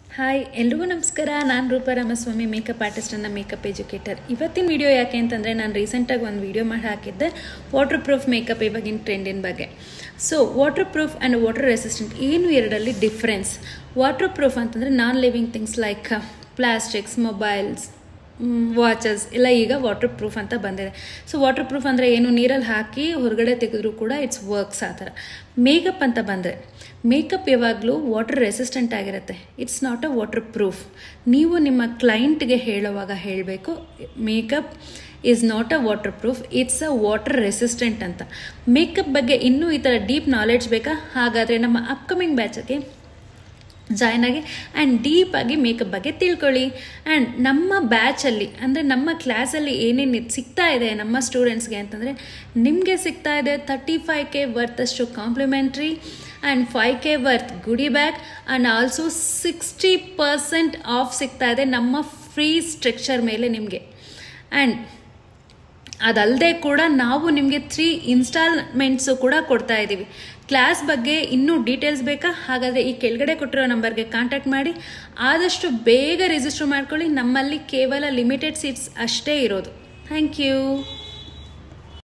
hi ಎಲ್ರಿಗೂ ನಮಸ್ಕಾರ ನಾನು Roopa Ramaswamy makeup artist and makeup educator ಇವತ್ತಿನ ವಿಡಿಯೋ ಯಾಕೆ ಅಂತಂದರೆ ನಾನು ರೀಸೆಂಟಾಗಿ ಒಂದು ವಿಡಿಯೋ ಮಾಡಿ ಹಾಕಿದ್ದೆ ವಾಟರ್ ಪ್ರೂಫ್ ಮೇಕಪ್ ಇವಾಗಿನ ಟ್ರೆಂಡಿನ ಬಗ್ಗೆ so waterproof and water resistant ಏನು ಎರಡರಲ್ಲಿ ಡಿಫ್ರೆನ್ಸ್ ವಾಟರ್ ಪ್ರೂಫ್ ಅಂತಂದರೆ non living things like plastics mobiles watches ಎಲ್ಲ ಈಗ ವಾಟರ್ ಪ್ರೂಫ್ ಅಂತ ಬಂದಿದೆ ಸೊ ವಾಟರ್ ಪ್ರೂಫ್ ಅಂದರೆ ಏನು ನೀರಲ್ಲಿ ಹಾಕಿ ಹೊರಗಡೆ ತೆಗೆದ್ರೂ ಕೂಡ ಇಟ್ಸ್ ವರ್ಕ್ಸ್ ಆ ಥರ ಮೇಕಪ್ ಅಂತ ಬಂದರೆ ಮೇಕಪ್ ಯಾವಾಗಲೂ ವಾಟರ್ ರೆಸಿಸ್ಟೆಂಟ್ ಆಗಿರುತ್ತೆ it's not a waterproof ನೀವು ನಿಮ್ಮ ಕ್ಲೈಂಟ್ಗೆ ಹೇಳುವಾಗ ಹೇಳಬೇಕು makeup is not a waterproof it's a water resistant ಅಂತ ಮೇಕಪ್ ಬಗ್ಗೆ ಇನ್ನೂ ಈ ಥರ ಡೀಪ್ ನಾಲೆಡ್ಜ್ ಬೇಕಾ ಹಾಗಾದರೆ ನಮ್ಮ ಅಪ್ಕಮಿಂಗ್ ಬ್ಯಾಚಕ್ಕೆ ಜಾಯ್ನ್ ಆಗಿ ಆ್ಯಂಡ್ ಡೀಪಾಗಿ ಮೇಕಪ್ ಬಗ್ಗೆ ತಿಳ್ಕೊಳ್ಳಿ ಆ್ಯಂಡ್ ನಮ್ಮ ಬ್ಯಾಚಲ್ಲಿ ಅಂದರೆ ನಮ್ಮ ಕ್ಲಾಸಲ್ಲಿ ಏನೇನು ಸಿಗ್ತಾ ಇದೆ ನಮ್ಮ ಸ್ಟೂಡೆಂಟ್ಸ್ಗೆ ಅಂತಂದರೆ ನಿಮಗೆ ಸಿಗ್ತಾ ಇದೆ ತರ್ಟಿ ಫೈವ್ ಕೆ ವರ್ತಷ್ಟು complimentary and five K worth goodie bag and also sixty percent off ಸಿಗ್ತಾ ಇದೆ ನಮ್ಮ ಫ್ರೀ ಸ್ಟ್ರಕ್ಚರ್ ಮೇಲೆ ನಿಮಗೆ ಆ್ಯಂಡ್ ಅದಲ್ಲದೆ ಕೂಡ ನಾವು ನಿಮಗೆ ತ್ರೀ ಇನ್ಸ್ಟಾಲ್ಮೆಂಟ್ಸು ಕೂಡ ಕೊಡ್ತಾ ಇದ್ದೀವಿ ಕ್ಲಾಸ್ ಬಗ್ಗೆ ಇನ್ನೂ ಡೀಟೇಲ್ಸ್ ಬೇಕಾ ಹಾಗಾದರೆ ಈ ಕೆಳಗಡೆ ಕೊಟ್ಟಿರೋ ನಂಬರ್ಗೆ ಕಾಂಟ್ಯಾಕ್ಟ್ ಮಾಡಿ ಆದಷ್ಟು ಬೇಗ ರಿಜಿಸ್ಟರ್ ಮಾಡ್ಕೊಳ್ಳಿ ನಮ್ಮಲ್ಲಿ ಕೇವಲ ಲಿಮಿಟೆಡ್ ಸೀಟ್ಸ್ ಅಷ್ಟೇ ಇರೋದು ಥ್ಯಾಂಕ್ ಯು